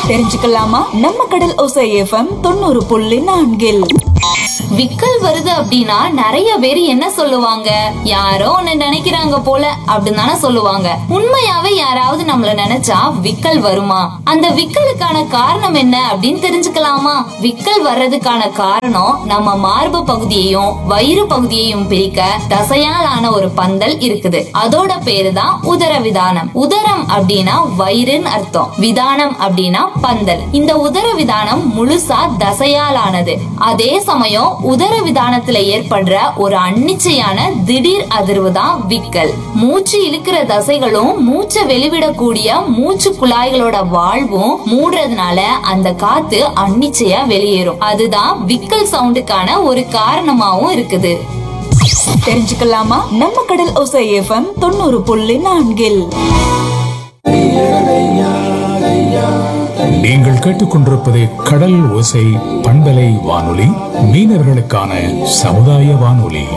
தெரிஞ்சுக்கலாமா நம்ம கடல் ஓசை எஃப்எம் தொண்ணூறு புள்ளி நான்கில் விக்கல் வருது அப்படின்னா நிறைய பேர் என்ன சொல்லுவாங்க யாரோ ஒண்ணு நினைக்கிறாங்க போல அப்படின்னு தானே சொல்லுவாங்க உண்மையாவே யாராவது நம்மள நினைச்சா விக்கல் வருமா அந்த விக்கலுக்கான காரணம் என்ன அப்படின்னு தெரிஞ்சுக்கலாமா விக்கல் வர்றதுக்கான காரணம் நம்ம மார்பு பகுதியையும் வயிறு பகுதியையும் பிரிக்க தசையால் ஆன ஒரு பந்தல் இருக்குது அதோட பேரு தான் உதர விதானம் உதரம் அப்படின்னா வயிறுன்னு அர்த்தம் விதானம் அப்படின்னா பந்தல் இந்த உதர விதானம் முழுசா தசையால் ஆனது அதே சமயம் உதர விதானத்துல ஏற்படுற ஒரு அன்னிச்சையான திடீர் அதிர்வு தான் விக்கல் மூச்சு இழுக்கிற தசைகளும் மூச்சை வெளிவிடக்கூடிய மூச்சு குழாய்களோட வாழ்வும் மூடுறதுனால அந்த காத்து அன்னிச்சையா வெளியேறும் அதுதான் விக்கல் சவுண்டுக்கான ஒரு காரணமாவும் இருக்குது தெரிஞ்சுக்கலாமா நம்ம கடல் ஓசை எஃப்எம் தொண்ணூறு புள்ளி நான்கில் நீங்கள் கேட்டுக்கொண்டிருப்பது கடல் ஓசை பண்பலை வானொலி மீனவர்களுக்கான சமுதாய வானொலி